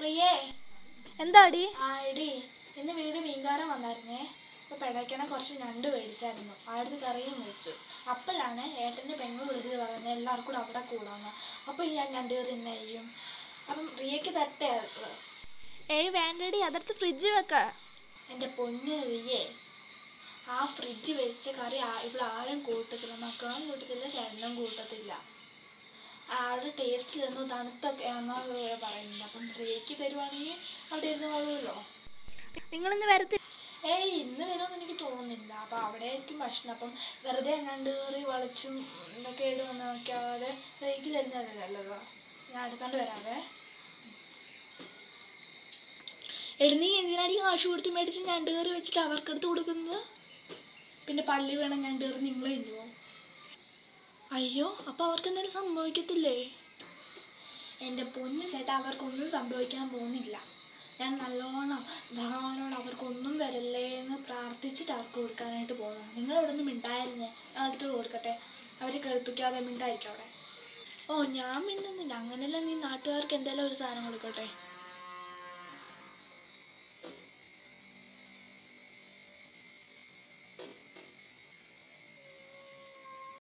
റിയേ എന്താടി ആ എടി ഇന്ന് വീട് മീൻകാരൻ വന്നായിരുന്നേ അപ്പോൾ പിഴയ്ക്കണ കുറച്ച് ഞണ്ട് മേടിച്ചായിരുന്നു ആടുന്ന് കറിയും മേടിച്ചു അപ്പോഴാണ് ഏട്ടൻ്റെ പെങ്ങൾ വിളിച്ചത് പറയുന്നത് എല്ലാവർക്കും കൂടെ അവിടെ കൂടാന്ന് അപ്പോൾ ഞാൻ ഞണ്ട് കറി തന്നെ ചെയ്യും അപ്പം റിയയ്ക്ക് തട്ടേ അത് ഏയ് വേണ്ടടി അതെടുത്ത് ഫ്രിഡ്ജ് വെക്ക എൻ്റെ പൊന്ന് റിയേ ആ ഫ്രിഡ്ജ് വെച്ച കറി ആ- ഇവിടെ ആരും കൂട്ടത്തില്ല മക്കളും കൂട്ടത്തില്ല ചേട്ടനും കൂട്ടത്തില്ല ആളുടെ ടേസ്റ്റിലൊന്നും തണുത്തൊക്കെ ആണെന്നാണ് പറയുന്നത് അപ്പം റിയയ്ക്ക് തരുവാണെങ്കിൽ അവിടെ ഇരുന്ന് കൊള്ളുമല്ലോ നിങ്ങളിന്ന് വരത്തി ഏയ് ഇന്ന് വരുമെന്ന് എനിക്ക് തോന്നുന്നില്ല അപ്പം അവിടെ ആയിരിക്കും ഭക്ഷണം അപ്പം വെറുതെ എങ്ങാണ്ട് കയറി വളച്ചും ഇതൊക്കെ ഇട്ട് വന്ന് നോക്കാതെ എനിക്ക് തരുന്നതല്ലേ നല്ലത് ഞാൻ എടുത്തോണ്ട് വരാവേ എടി നീ എന്തിനാടി കാശ് കൊടുത്ത് മേടിച്ച് ഞണ്ട് കയറി വെച്ചിട്ട് അവർക്കെടുത്ത് കൊടുക്കുന്നത് പിന്നെ പള്ളി വേണം ഞണ്ട് കയറി നിങ്ങൾ തിന്നുവോ അയ്യോ അപ്പം അവർക്ക് എന്തെങ്കിലും സംഭവിക്കത്തില്ലേ എൻ്റെ പൊന്ന് ചേട്ടാ അവർക്കൊന്നും സംഭവിക്കാൻ പോകുന്നില്ല ഞാൻ നല്ലോണം ഭഗവാനോട് അവർക്കൊന്നും വരല്ലേ എന്ന് പ്രാർത്ഥിച്ചിട്ട് അവർക്ക് കൊടുക്കാനായിട്ട് പോകുന്നത് നിങ്ങൾ ഇവിടെ നിന്ന് മിണ്ടായിരുന്നേ ഞാൻ അടുത്ത് കൊടുക്കട്ടെ അവരെ കേൾപ്പിക്കാതെ മിണ്ടായിരിക്കും അവിടെ ഓ ഞാൻ മിണ്ടുന്നില്ല അങ്ങനെയല്ല നീ നാട്ടുകാർക്ക് എന്തെങ്കിലും ഒരു സാധനം കൊടുക്കട്ടെ